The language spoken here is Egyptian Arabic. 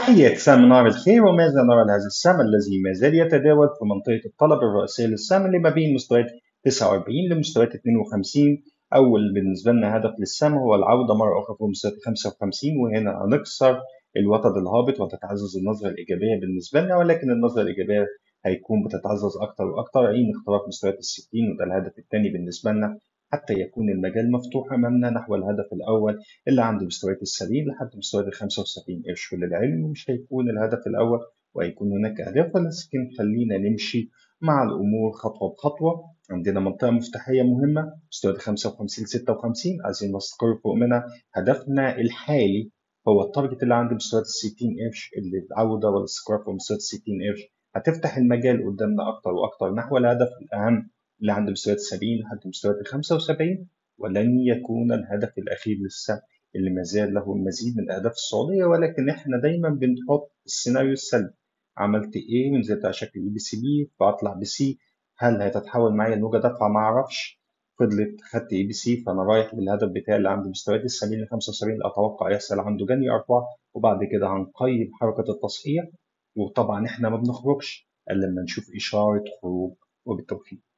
تحيات سام الخير وماذا نرى لهذا السهم الذي ما زال يتداول في منطقة الطلب الرئيسية للسهم اللي ما بين مستويات 49 لمستويات 52 أول بالنسبة لنا هدف للسهم هو العودة مرة أخرى في مستويات 55 وهنا هنكسر الوتد الهابط وتتعزز النظرة الإيجابية بالنسبة لنا ولكن النظرة الإيجابية هيكون بتتعزز أكتر وأكتر عين اختراق مستويات الستين وده الهدف الثاني بالنسبة لنا حتى يكون المجال مفتوح أمامنا نحو الهدف الأول اللي عند مستويات السبيل لحد مستويات ال 75 قرش وللعلم مش هيكون الهدف الأول وهيكون هناك أهداف ولكن خلينا نمشي مع الأمور خطوة بخطوة عندنا منطقة مفتاحية مهمة مستويات 55 56 عايزين نستقر فوق منها هدفنا الحالي هو التارجت اللي عند مستويات ال 60 قرش اللي العودة والاستقرار في مستويات ال 60 قرش هتفتح المجال قدامنا أكتر وأكتر نحو الهدف الأهم اللي عند مستويات 70 لحد مستويات ال 75 ونلن يكون الهدف الأخير للسهم اللي ما زال له المزيد من الأهداف الصعودية ولكن إحنا دايما بنحط السيناريو السلبي عملت إيه ونزلت على شكل إي بي سي بي فأطلع بسي هل هتتحول معايا لموجة دفعة ما أعرفش فضلت خدت اي بي سي فانا رايح للهدف بتاعي اللي عند مستويات ال 70 ل 75 اللي اتوقع يحصل عنده جني اربعه وبعد كده هنقيم حركه التصحيح وطبعا احنا ما بنخرجش الا لما نشوف اشاره خروج وبالتوفيق